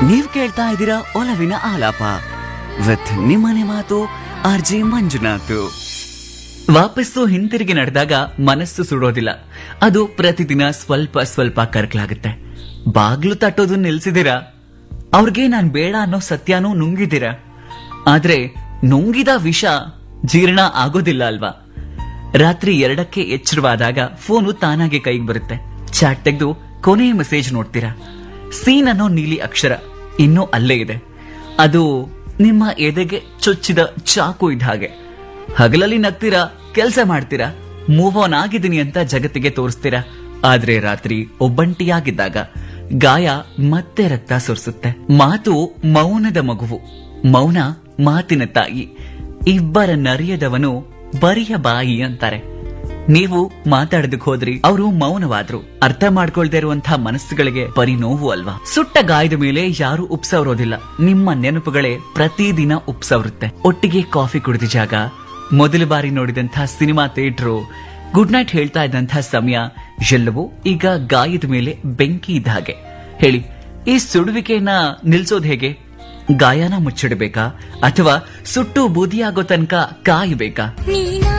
ನೀವ್ ಕೇಳ್ತಾ ಇದ್ದೀರಾ ಒಲವಿನ ಆಲಾಪ ವಿತ್ ನಿಮ್ಮನೆ ಮಾತು ಆರ್ ಜೆ ಮಂಜುನಾಥ್ ವಾಪಸ್ಸು ಹಿಂತಿರುಗಿ ನಡೆದಾಗ ಮನಸ್ಸು ಸುಡೋದಿಲ್ಲ ಅದು ಪ್ರತಿದಿನ ಸ್ವಲ್ಪ ಸ್ವಲ್ಪ ಕರ್ಕಲಾಗುತ್ತೆ ಬಾಗ್ಲು ತಟ್ಟೋದು ನಿಲ್ಸಿದಿರಾ ಅವ್ರಿಗೆ ನಾನ್ ಬೇಡ ಅನ್ನೋ ಸತ್ಯನೂ ನುಂಗಿದಿರಾ ಆದ್ರೆ ನುಂಗಿದ ವಿಷ ಜೀರ್ಣ ಆಗೋದಿಲ್ಲ ಅಲ್ವಾ ರಾತ್ರಿ ಎರಡಕ್ಕೆ ಎಚ್ಚರವಾದಾಗ ಫೋನು ತಾನಾಗೆ ಕೈಗೆ ಬರುತ್ತೆ ಚಾಟ್ ತೆಗೆದು ಕೊನೆಯ ಮೆಸೇಜ್ ನೋಡ್ತೀರಾ ಸೀನ್ ಅನ್ನೋ ನೀಲಿ ಅಕ್ಷರ ಇನ್ನೂ ಅಲ್ಲೇ ಇದೆ ಅದು ನಿಮ್ಮ ಎದೆಗೆ ಚೊಚ್ಚಿದ ಚಾಕು ಇದ್ದ ಹಾಗೆ ಹಗಲಲ್ಲಿ ನಗ್ತೀರಾ ಕೆಲಸ ಮಾಡ್ತೀರಾ ಮೂವ್ ಆನ್ ಆಗಿದ್ದೀನಿ ಅಂತ ಜಗತ್ತಿಗೆ ತೋರಿಸ್ತೀರಾ ಆದ್ರೆ ರಾತ್ರಿ ಒಬ್ಬಂಟಿಯಾಗಿದ್ದಾಗ ಗಾಯ ಮತ್ತೆ ರಕ್ತ ಸುರಿಸುತ್ತೆ ಮಾತು ಮೌನದ ಮಗುವು ಮೌನ ಮಾತಿನ ತಾಯಿ ಇಬ್ಬರ ನರಿಯದವನು ಬರಿಯ ಬಾಯಿ ಅಂತಾರೆ ನೀವು ಮಾತಾಡೋದಕ್ ಹೋದ್ರಿ ಅವರು ಮೌನವಾದ್ರು ಅರ್ಥ ಮಾಡ್ಕೊಳ್ದೇ ಇರುವಂತಹ ಮನಸ್ಸುಗಳಿಗೆ ಬರೀ ನೋವು ಅಲ್ವಾ ಸುಟ್ಟ ಗಾಯದ ಮೇಲೆ ಯಾರು ಉಪ್ಸವರೋದಿಲ್ಲ ನಿಮ್ಮ ನೆನಪುಗಳೇ ಪ್ರತಿದಿನ ಉಪ್ಸವರುತ್ತೆ ಒಟ್ಟಿಗೆ ಕಾಫಿ ಕುಡಿದ ಜಾಗ ಮೊದಲ ಬಾರಿ ನೋಡಿದಂತಹ ಸಿನಿಮಾ ಥಿಯೇಟ್ರು ಗುಡ್ ನೈಟ್ ಹೇಳ್ತಾ ಇದ್ದಂತಹ ಸಮಯ ಎಲ್ಲವೂ ಈಗ ಗಾಯದ ಮೇಲೆ ಬೆಂಕಿ ಇದ್ದ ಹಾಗೆ ಹೇಳಿ ಈ ಸುಡುವಿಕೆಯನ್ನ ನಿಲ್ಸೋದ್ ಹೇಗೆ ಗಾಯನ ಮುಚ್ಚಿಡಬೇಕಾ ಅಥವಾ ಸುಟ್ಟು ಬೂದಿಯಾಗೋ ತನಕ ಕಾಯಬೇಕಾ ನೀನ